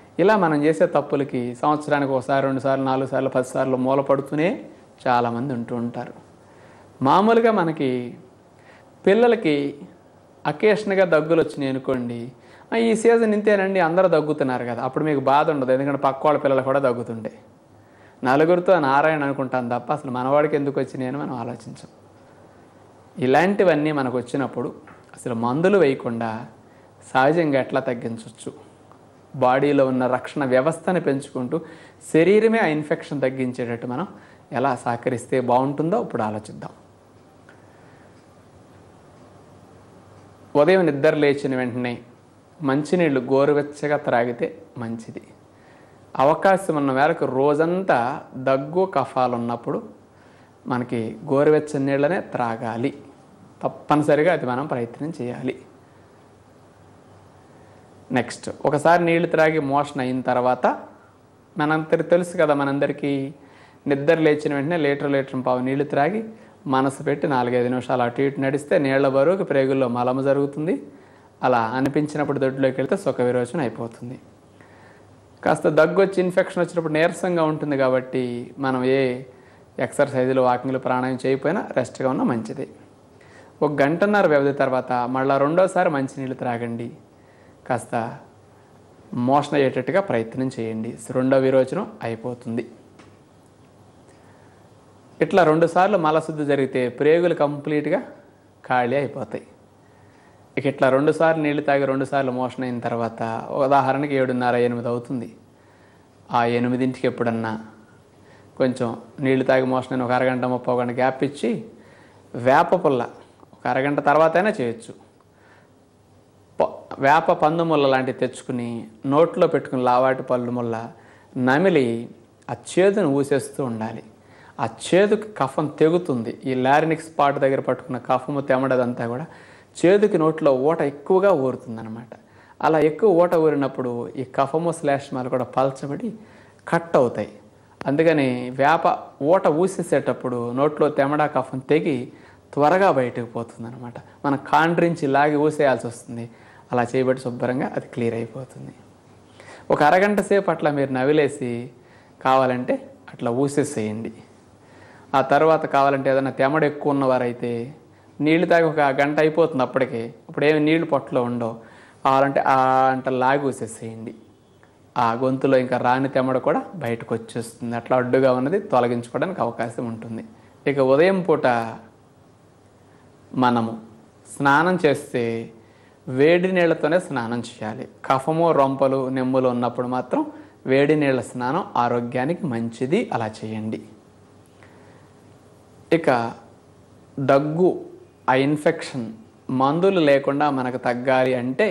ఇలా మనం చేసే తప్పులకి సంవత్సరానికి ఒకసారి రెండు సార్లు నాలుగు సార్లు పది సార్లు మూల పడుతూనే చాలామంది ఉంటూ ఉంటారు మామూలుగా మనకి పిల్లలకి అకేషన్గా దగ్గులు వచ్చినాయి అనుకోండి "ఆ, ఈ సీజన్ ఇంతేనండి అందరూ దగ్గుతున్నారు కదా అప్పుడు మీకు బాధ ఉండదు ఎందుకంటే పక్క వాళ్ళ పిల్లలు కూడా దగ్గుతుంటాయి నలుగురితో నారాయణ అనుకుంటాం తప్ప అసలు మనవాడికి ఎందుకు వచ్చినాయి అని మనం ఆలోచించం ఇలాంటివన్నీ మనకు వచ్చినప్పుడు అసలు మందులు వేయకుండా సహజంగా ఎట్లా తగ్గించవచ్చు బాడీలో ఉన్న రక్షణ వ్యవస్థని పెంచుకుంటూ శరీరమే ఆ ఇన్ఫెక్షన్ తగ్గించేటట్టు మనం ఎలా సహకరిస్తే బాగుంటుందో ఇప్పుడు ఆలోచిద్దాం ఉదయం నిద్ర లేచిన వెంటనే మంచినీళ్ళు గోరువెచ్చగా త్రాగితే మంచిది అవకాశం ఉన్న మేరకు రోజంతా దగ్గు కఫాలు ఉన్నప్పుడు మనకి గోరువెచ్చని నీళ్ళనే త్రాగాలి తప్పనిసరిగా అది మనం ప్రయత్నం చేయాలి నెక్స్ట్ ఒకసారి నీళ్లు త్రాగి మోషన్ అయిన తర్వాత మనందరికి తెలుసు కదా మనందరికీ నిద్ర లేచిన వెంటనే లీటర్ లీటర్ పావు నీళ్లు త్రాగి మనసు పెట్టి నాలుగైదు నిమిషాలు అటు ఇటు నడిస్తే నీళ్ల బరువుకి ప్రేగుల్లో మలము జరుగుతుంది అలా అనిపించినప్పుడు దొడ్లోకి వెళ్తే సుఖ విరోచన అయిపోతుంది కాస్త దగ్గు వచ్చి ఇన్ఫెక్షన్ వచ్చినప్పుడు నీరసంగా ఉంటుంది కాబట్టి మనం ఏ ఎక్సర్సైజులు వాకింగ్లు ప్రాణాయం చేయకపోయినా రెస్ట్గా ఉన్నా మంచిది ఒక గంటన్నర వ్యవధి తర్వాత మళ్ళీ రెండోసారి మంచినీళ్ళు త్రాగండి కాస్త మోషన్ అయ్యేటట్టుగా ప్రయత్నం చేయండి రెండో విరోచనం అయిపోతుంది ఇట్లా రెండుసార్లు మలశుద్ధి జరిగితే ప్రేగులు కంప్లీట్గా ఖాళీ అయిపోతాయి ఇక ఇట్లా రెండుసార్లు నీళ్లు తాగి రెండుసార్లు మోషన్ అయిన తర్వాత ఉదాహరణకి ఏడున్నర ఎనిమిది అవుతుంది ఆ ఎనిమిదింటికి ఎప్పుడన్నా కొంచెం నీళ్లు తాగి మోషన్ అయిన ఒక అరగంట ముప్పై గంట గ్యాప్ ఇచ్చి వేప పుల్ల ఒక అరగంట తర్వాత అయినా చేయొచ్చు ప- వేప పందు ముల్ల లాంటివి తెచ్చుకుని నోట్లో పెట్టుకుని లావాటి పళ్ళు ముల్ల నమిలి ఆ చేదును ఊసేస్తూ ఉండాలి ఆ చేదుకి కఫం తెగుతుంది ఈ లారినిక్ స్పాట్ దగ్గర పట్టుకున్న కఫము తెమడదంతా కూడా చేదుకి నోట్లో ఊట ఎక్కువగా ఊరుతుందన్నమాట అలా ఎక్కువ ఊట ఊరినప్పుడు ఈ కఫము శ్లేష్మాలు కూడా పల్చబడి కట్ అవుతాయి అందుకని వేప ఊట ఊసేసేటప్పుడు నోట్లో తెమడ కఫం తెగి త్వరగా బయటకు పోతుంది అనమాట మనం కాండ్రించి లాగి ఊసేయాల్సి వస్తుంది అలా చేయబట్టి శుభ్రంగా అది క్లియర్ అయిపోతుంది ఒక అరగంట సేపు అట్లా మీరు నవిలేసి కావాలంటే అట్లా ఊసేసేయండి ఆ తర్వాత కావాలంటే ఏదైనా తెమడ ఎక్కువ ఉన్నవారైతే నీళ్లు తాగి ఒక గంట అయిపోతుంది అప్పటికే అప్పుడు ఏమి నీళ్లు పొట్టలో ఉండవు కావాలంటే ఆ అంట లాగి ఊసేసేయండి ఆ గొంతులో ఇంకా రాని తెమడ కూడా బయటకు వచ్చేస్తుంది అట్లా అడ్డుగా ఉన్నది తొలగించుకోవడానికి అవకాశం ఉంటుంది ఇక ఉదయం పూట మనము స్నానం చేస్తే వేడి నీళ్ళతోనే స్నానం చేయాలి కఫము రొంపలు నెమ్ములు ఉన్నప్పుడు మాత్రం వేడి నీళ్ళ స్నానం ఆరోగ్యానికి మంచిది అలా చేయండి ఇక దగ్గు ఆ ఇన్ఫెక్షన్ మందులు లేకుండా మనకు తగ్గాలి అంటే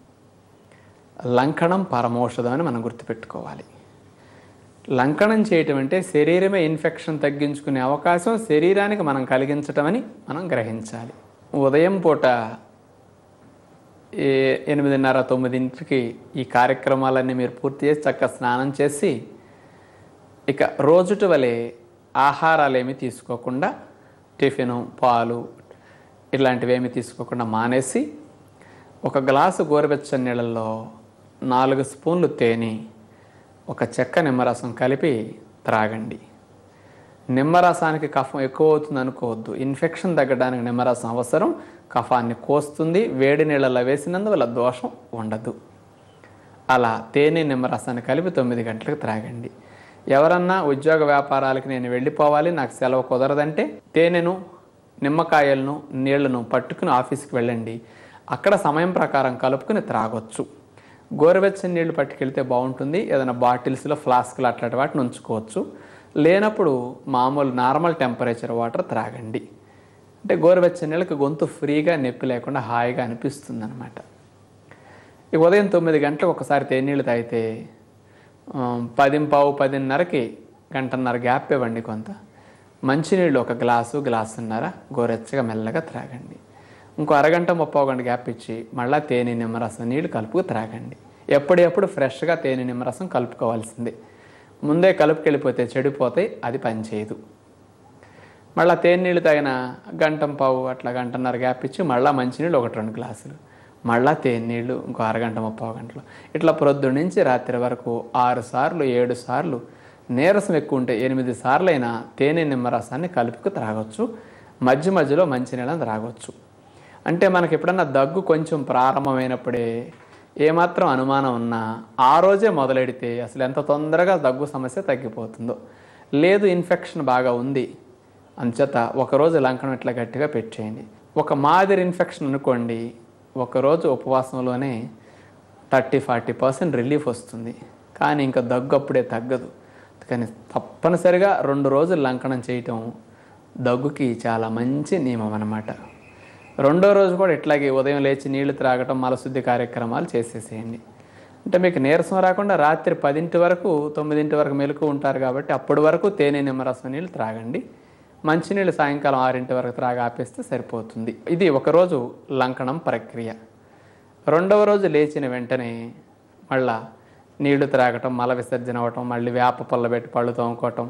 లంకణం పరమౌషధం అని మనం గుర్తుపెట్టుకోవాలి లంకణం చేయటం అంటే శరీరమే ఇన్ఫెక్షన్ తగ్గించుకునే అవకాశం శరీరానికి మనం కలిగించటం అని మనం గ్రహించాలి ఉదయం పూట ఏ ఎనిమిదిన్నర తొమ్మిదింటికి ఈ కార్యక్రమాలన్నీ మీరు పూర్తి చేసి చక్కగా స్నానం చేసి ఇక రోజుటి వలె ఆహారాలు ఏమి తీసుకోకుండా టిఫిను పాలు ఇలాంటివి ఏమి తీసుకోకుండా మానేసి ఒక గ్లాసు గోరువెచ్చని నీళ్ళల్లో నాలుగు స్పూన్లు తేనె ఒక చెక్క నిమ్మరసం కలిపి త్రాగండి నిమ్మరసానికి కఫం ఎక్కువ అవుతుంది అనుకోవద్దు ఇన్ఫెక్షన్ తగ్గడానికి నిమ్మరసం అవసరం కఫాన్ని కోస్తుంది వేడి నీళ్ళలో వేసినందువల్ల దోషం ఉండదు అలా తేనె నిమ్మరసాన్ని కలిపి తొమ్మిది గంటలకు త్రాగండి ఎవరన్నా ఉద్యోగ వ్యాపారాలకి నేను వెళ్ళిపోవాలి నాకు సెలవు కుదరదంటే తేనెను నిమ్మకాయలను నీళ్లను పట్టుకుని ఆఫీస్కి వెళ్ళండి అక్కడ సమయం ప్రకారం కలుపుకుని త్రాగొచ్చు గోరువెచ్చని నీళ్లు పట్టుకెళ్తే బాగుంటుంది ఏదైనా బాటిల్స్లో ఫ్లాస్క్లు అట్లాంటి వాటిని ఉంచుకోవచ్చు లేనప్పుడు మామూలు నార్మల్ టెంపరేచర్ వాటర్ త్రాగండి అంటే గోరువెచ్చని నీళ్ళకి గొంతు ఫ్రీగా నొప్పి లేకుండా హాయిగా అనిపిస్తుంది అనమాట ఈ ఉదయం తొమ్మిది గంటలకు ఒకసారి తేనీళ్ళు తాగితే ఆ, పదింపావు పదిన్నరకి గంటన్నర గ్యాప్ ఇవ్వండి కొంత మంచినీళ్ళు ఒక గ్లాసు గ్లాసున్నర గోరెచ్చగా మెల్లగా త్రాగండి ఇంకో అరగంట ముప్పై గంట గ్యాప్ ఇచ్చి మళ్ళీ తేనె నిమ్మరసం నీళ్ళు కలుపుకు త్రాగండి ఎప్పుడెప్పుడు ఫ్రెష్గా తేనె నిమ్మరసం కలుపుకోవాల్సిందే ముందే కలుపుకెళ్ళిపోతే చెడిపోతాయి అది పనిచేయదు మళ్ళీ తేనె నీళ్ళు తాగిన గంటం పావు అట్లా గంటన్నర గ్యాప్ ఇచ్చి మళ్ళీ మంచినీళ్ళు ఒకటి రెండు గ్లాసులు మళ్ళా తేనీళ్ళు ఇంకో అరగంట ముప్పై గంటలు ఇట్లా ప్రొద్దు నుంచి రాత్రి వరకు ఆరు సార్లు ఏడు సార్లు నీరసం ఎక్కువ ఉంటే ఎనిమిది సార్లు అయినా తేనె నిమ్మరసాన్ని కలుపుకు త్రాగొచ్చు మధ్య మధ్యలో మంచినీళ్ళని త్రాగొచ్చు అంటే మనకి ఎప్పుడన్నా దగ్గు కొంచెం ప్రారంభమైనప్పుడే ఏమాత్రం అనుమానం ఉన్నా ఆ రోజే మొదలెడితే అసలు ఎంత తొందరగా దగ్గు సమస్య తగ్గిపోతుందో లేదు ఇన్ఫెక్షన్ బాగా ఉంది అంచేత ఒకరోజు లంకనం ఇట్లా గట్టిగా పెట్టేయండి ఒక మాదిరి ఇన్ఫెక్షన్ అనుకోండి ఒకరోజు ఉపవాసంలోనే థర్టీ ఫార్టీ పర్సెంట్ రిలీఫ్ వస్తుంది కానీ ఇంకా దగ్గు అప్పుడే తగ్గదు కానీ తప్పనిసరిగా రెండు రోజులు లంకనం చేయటం దగ్గుకి చాలా మంచి నియమం అన్నమాట రెండో రోజు కూడా ఇట్లాగే ఉదయం లేచి నీళ్లు త్రాగటం మలశుద్ధి కార్యక్రమాలు చేసేసేయండి అంటే మీకు నీరసం రాకుండా రాత్రి పదింటి వరకు తొమ్మిదింటి వరకు మెలకు ఉంటారు కాబట్టి అప్పటి వరకు తేనె నిమ్మరసం నీళ్ళు త్రాగండి మంచినీళ్ళు సాయంకాలం ఆరింటి వరకు త్రాగి ఆపేస్తే సరిపోతుంది ఇది ఒకరోజు లంకనం ప్రక్రియ రెండవ రోజు లేచిన వెంటనే మళ్ళా నీళ్లు త్రాగటం మల విసర్జన అవ్వటం మళ్ళీ వేప పళ్ళ పెట్టి పళ్ళు తోముకోవటం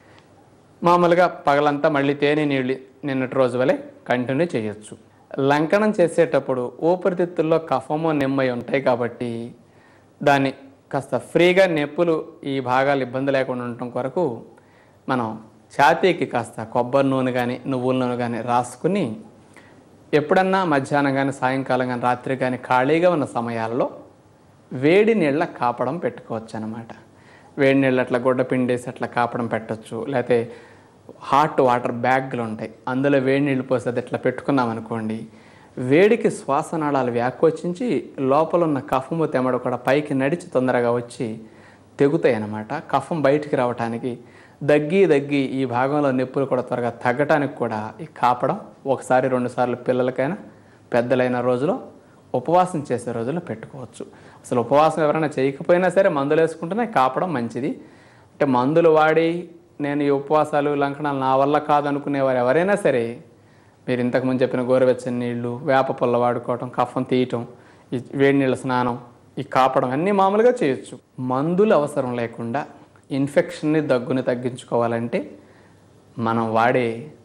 మామూలుగా పగలంతా మళ్ళీ తేనె నీళ్ళు నిన్నటి రోజు వలె కంటిన్యూ చేయొచ్చు లంకనం చేసేటప్పుడు ఊపిరితిత్తుల్లో కఫము నిమ్మై ఉంటాయి కాబట్టి దాన్ని కాస్త ఫ్రీగా నొప్పులు ఈ భాగాలు ఇబ్బంది లేకుండా ఉండటం కొరకు మనం ఛాతీకి కాస్త కొబ్బరి నూనె కానీ నువ్వుల నూనె కానీ రాసుకుని ఎప్పుడన్నా మధ్యాహ్నం కానీ సాయంకాలం కానీ రాత్రి కానీ ఖాళీగా ఉన్న సమయాల్లో వేడి నీళ్ళ కాపడం పెట్టుకోవచ్చు అనమాట వేడి నీళ్ళు అట్లా గుడ్డ పిండేసి అట్లా కాపడం పెట్టొచ్చు లేకపోతే హాట్ వాటర్ బ్యాగ్లు ఉంటాయి అందులో వేడి నీళ్ళు పోసి అది ఇట్లా పెట్టుకున్నాం అనుకోండి వేడికి శ్వాసనాళాలు వ్యాకోచించి లోపల ఉన్న కఫము తెమడ కూడా పైకి నడిచి తొందరగా వచ్చి తెగుతాయి అన్నమాట కఫం బయటికి రావటానికి దగ్గి దగ్గి ఈ భాగంలో నొప్పులు కూడా త్వరగా తగ్గటానికి కూడా ఈ కాపడం ఒకసారి రెండు సార్లు పిల్లలకైనా పెద్దలైన రోజులో ఉపవాసం చేసే రోజుల్లో పెట్టుకోవచ్చు అసలు ఉపవాసం ఎవరైనా చేయకపోయినా సరే మందులు వేసుకుంటేనే కాపడం మంచిది అంటే మందులు వాడి నేను ఈ ఉపవాసాలు లంకణాలు నా వల్ల కాదనుకునేవారు ఎవరైనా సరే మీరు ఇంతకుముందు చెప్పిన గోరువెచ్చని నీళ్లు వేప పుల్ల వాడుకోవటం కఫం తీయటం ఈ వేడి నీళ్ళ స్నానం ఈ కాపడం అన్నీ మామూలుగా చేయొచ్చు మందులు అవసరం లేకుండా ఇన్ఫెక్షన్ని దగ్గుని తగ్గించుకోవాలంటే మనం వాడే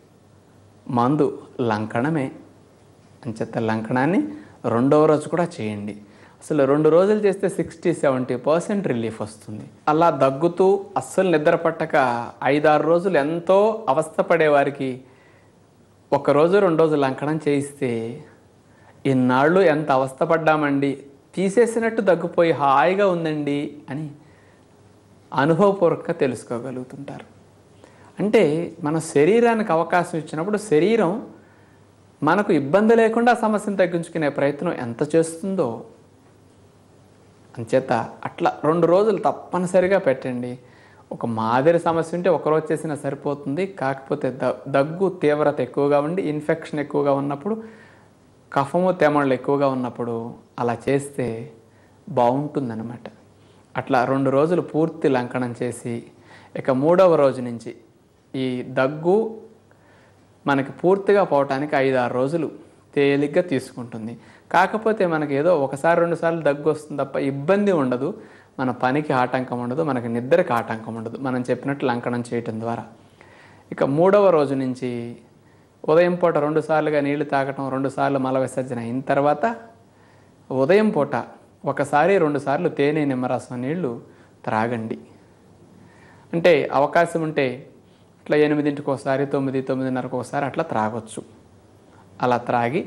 మందు లంకణమే అంచేత లంకణాన్ని రెండవ రోజు కూడా చేయండి అసలు రెండు రోజులు చేస్తే సిక్స్టీ సెవెంటీ పర్సెంట్ రిలీఫ్ వస్తుంది అలా దగ్గుతూ అస్సలు నిద్ర పట్టక ఐదారు రోజులు ఎంతో అవస్థపడే వారికి ఒక రోజు రెండు రోజులు లంకణం చేయిస్తే ఇన్నాళ్ళు ఎంత అవస్థపడ్డామండి తీసేసినట్టు దగ్గుపోయి హాయిగా ఉందండి అని అనుభవపూర్వకంగా తెలుసుకోగలుగుతుంటారు అంటే మన శరీరానికి అవకాశం ఇచ్చినప్పుడు శరీరం మనకు ఇబ్బంది లేకుండా సమస్యను తగ్గించుకునే ప్రయత్నం ఎంత చేస్తుందో అంచేత అట్లా రెండు రోజులు తప్పనిసరిగా పెట్టండి ఒక మాదిరి సమస్య ఉంటే ఒకరోజు చేసినా సరిపోతుంది కాకపోతే ద దగ్గు తీవ్రత ఎక్కువగా ఉండి ఇన్ఫెక్షన్ ఎక్కువగా ఉన్నప్పుడు కఫము తెమళ్ళు ఎక్కువగా ఉన్నప్పుడు అలా చేస్తే బాగుంటుందన్నమాట అట్లా రెండు రోజులు పూర్తి లంకనం చేసి ఇక మూడవ రోజు నుంచి ఈ దగ్గు మనకి పూర్తిగా పోవటానికి ఐదు ఆరు రోజులు తేలిగ్గా తీసుకుంటుంది కాకపోతే మనకి ఏదో ఒకసారి రెండు సార్లు దగ్గు వస్తుంది తప్ప ఇబ్బంది ఉండదు మన పనికి ఆటంకం ఉండదు మనకి నిద్రకి ఆటంకం ఉండదు మనం చెప్పినట్టు లంకనం చేయటం ద్వారా ఇక మూడవ రోజు నుంచి ఉదయం పూట రెండు సార్లుగా నీళ్లు తాగటం రెండు సార్లు మల విసర్జన అయిన తర్వాత ఉదయం పూట ఒకసారి రెండు సార్లు తేనె నిమ్మరసం నీళ్లు త్రాగండి అంటే అవకాశం ఉంటే ఇట్లా ఎనిమిదింటికి ఒకసారి తొమ్మిది తొమ్మిదిన్నరకు ఒకసారి అట్లా త్రాగొచ్చు అలా త్రాగి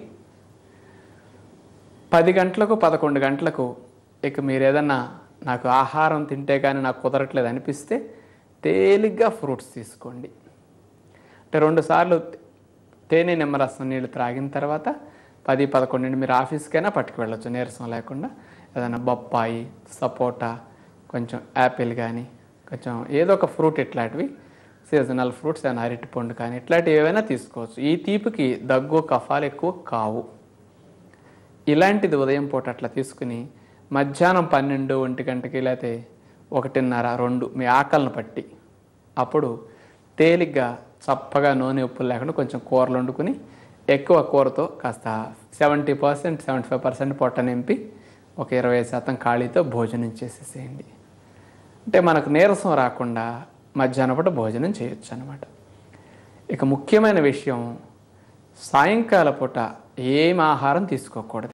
పది గంటలకు పదకొండు గంటలకు ఇక మీరు ఏదన్నా నాకు ఆహారం తింటే కానీ నాకు కుదరట్లేదు అనిపిస్తే తేలిగ్గా ఫ్రూట్స్ తీసుకోండి అంటే రెండు సార్లు తేనె నిమ్మరసం నీళ్ళు త్రాగిన తర్వాత పది పదకొండింటి మీరు ఆఫీస్కైనా పట్టుకు వెళ్ళొచ్చు నీరసం లేకుండా ఏదైనా బొప్పాయి సపోటా కొంచెం యాపిల్ కానీ కొంచెం ఏదో ఒక ఫ్రూట్ ఇట్లాంటివి సీజనల్ ఫ్రూట్స్ ఏమైనా అరటి పండు కానీ ఇట్లాంటివి ఏవైనా తీసుకోవచ్చు ఈ తీపికి దగ్గు కఫాలు ఎక్కువ కావు ఇలాంటిది ఉదయం పూట అట్లా తీసుకుని మధ్యాహ్నం పన్నెండు ఒంటి గంటకి లేకపోతే ఒకటిన్నర రెండు మీ ఆకలిని పట్టి అప్పుడు తేలిగ్గా చప్పగా నూనె ఉప్పులు లేకుండా కొంచెం కూరలు వండుకుని ఎక్కువ కూరతో కాస్త seventy percent seventy five percent పొట్ట నింపి ఒక ఇరవై శాతం ఖాళీతో భోజనం చేసేసేయండి అంటే మనకు నీరసం రాకుండా మధ్యాహ్నం పూట భోజనం చేయొచ్చు అనమాట ఇక ముఖ్యమైన విషయం సాయంకాల పూట ఏం ఆహారం తీసుకోకూడదు